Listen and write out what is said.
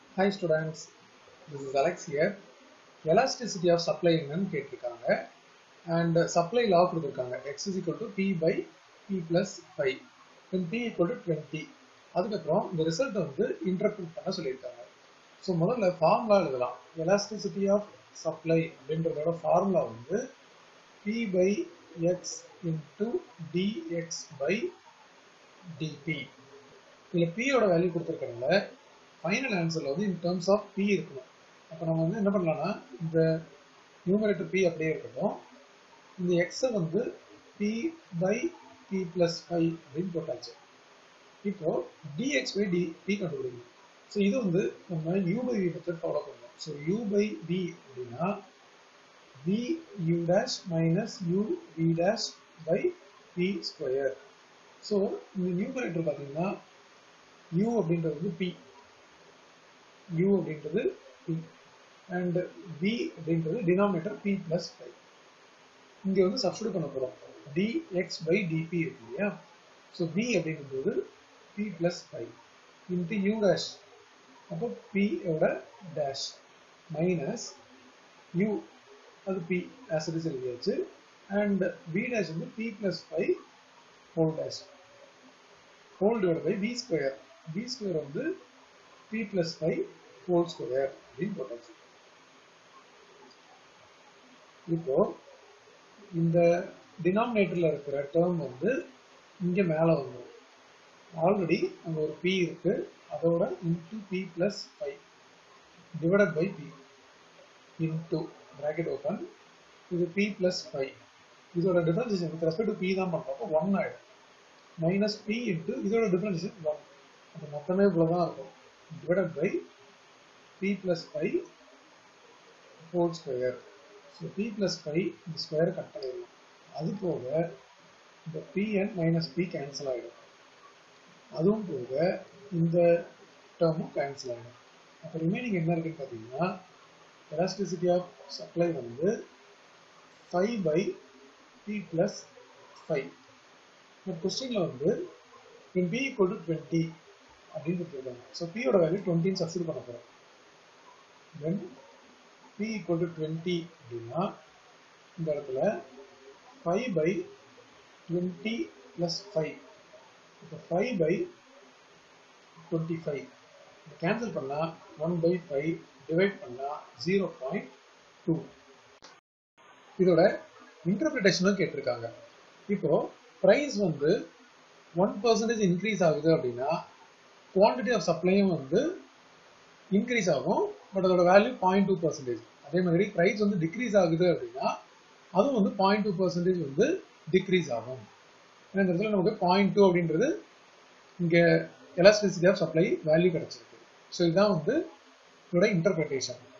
Hi students, this is Alex here. Elasticity of supply என்னன்னு கேட்டிருக்காங்க and supply law கொடுத்திருக்காங்க x is equal to p by p plus 5 then p equal to 20 அதுக்கப்புறம் இந்த result வந்து interpret பண்ண சொல்லியிருக்காங்க so முதல்ல ஃபார்முலா எழுதலாம் எலாஸ்டிசிட்டி ஆஃப் சப்ளை அப்படின்றதோட ஃபார்முலா வந்து p by x into dx by dt இதில் p யோட வேல்யூ கொடுத்துருக்கறதுல ஃபைனல் ஆன்சரில் வந்து இன் டேர்ம்ஸ் ஆஃப் p இருக்கணும் அப்போ நம்ம வந்து என்ன பண்ணலாம்னா இந்த நியூமரேட்டர் p அப்படியே இருக்கட்டும் இந்த எக்ஸை வந்து p by p plus five அப்படின்னு போட்டாச்சு இப்போ dx பை dt கண்டுபிடிக்கணும் ஸோ இது வந்து நம்ம u by v method follow பண்ணணும் ஸோ u பை v அப்படின்னா v u dash minus u v dash by p square so இந்த நியூமரேட்டர் பார்த்தீங்கன்னா u அப்படின்றது வந்து p u அப்படின்றது p அண்ட் v அப்படின்றது டினாமினேட்டர் p பிளஸ் ஃபைவ் இங்கே வந்து சப்ஸ்டியூட் பண்ண போகிறோம் dx பை dp இருக்கு இல்லையா ஸோ v அப்படின்றது p plus five into u dash அப்போ p ஓட டேஷ் மைனஸ் u அது p ஆஸ் இட் இஸ் எழுதியாச்சு அண்ட் v டேஷ் வந்து p plus five whole dash whole divide by v square v square வந்து p plus five whole square அப்படின்னு போட்டாச்சு இப்போ இந்த டினாமினேட்டர்ல இருக்கிற டேர்ம் வந்து இங்க மேல வந்துடும் ஆல்ரெடி அங்க ஒரு p இருக்கு அதோட into p plus five divided by p into bracket open இது பி பிளஸ் ஃபைவ் இதோட differentiation with respect to p தான் பண்றோம் அப்போ ஒன் ஆயிடும் மைனஸ் பி இன்டூ இதோட டிஃபரன்சியேஷன் ஒன் அப்போ மொத்தமே இவ்வளோதான் இருக்கும் divided by p plus five whole square so p plus five இந்த ஸ்கொயர் கட் ஆகிடும் அது போக இந்த பிஎன் மைனஸ் பி கேன்சல் ஆகிடும் அதுவும் போக இந்த டேர்மும் கேன்சல் ஆகிடும் அப்போ ரிமைனிங் என்ன இருக்குன்னு பார்த்தீங்கன்னா எலாஸ்டிசிட்டி ஆஃப் சப்ளை வந்து five by p plus five இந்த கொஸ்டினில் வந்து in p equal to twenty அப்படின்னு கொடுத்துருக்காங்க ஸோ பியோட வேல்யூ டுவெண்ட்டின்னு சப்ஸ்டியூட் பண்ண போகிறோம் தென் p equal to 20 அப்படின்னா இந்த இடத்துல 5 by 20 plus 5 இப்போ 5 by 25 கேன்சல் பண்ணா 1 by 5 டிவைட் பண்ணா 0.2 இதோட இன்டர்பிரிட்டேஷனும் கேட்டிருக்காங்க இப்போ ப்ரைஸ் வந்து ஒன் பர்சன்டேஜ் இன்க்ரீஸ் ஆகுது அப்படின்னா குவான்டிட்டி ஆஃப் சப்ளையும் வந்து இன்க்ரீஸ் ஆகும் பட் அதோட வேல்யூ பாயிண்ட் டூ பர்சன்டேஜ் அதே மாதிரி ப்ரைஸ் வந்து டிக்ரீஸ் ஆகுது அப்படின்னா அதுவும் வந்து பாயிண்ட் டூ பர்சன்டேஜ் வந்து டிக்ரீஸ் ஆகும் ஏன்னா இந்த இடத்துல நமக்கு பாயிண்ட் டூ அப்படின்றது இங்கே எலாஸ்டிசிட்டி ஆஃப் சப்ளை வேல்யூ கிடைச்சிருக்கு ஸோ இதுதான் வந்து இதோட இன்டர்பிரிட்டேஷன்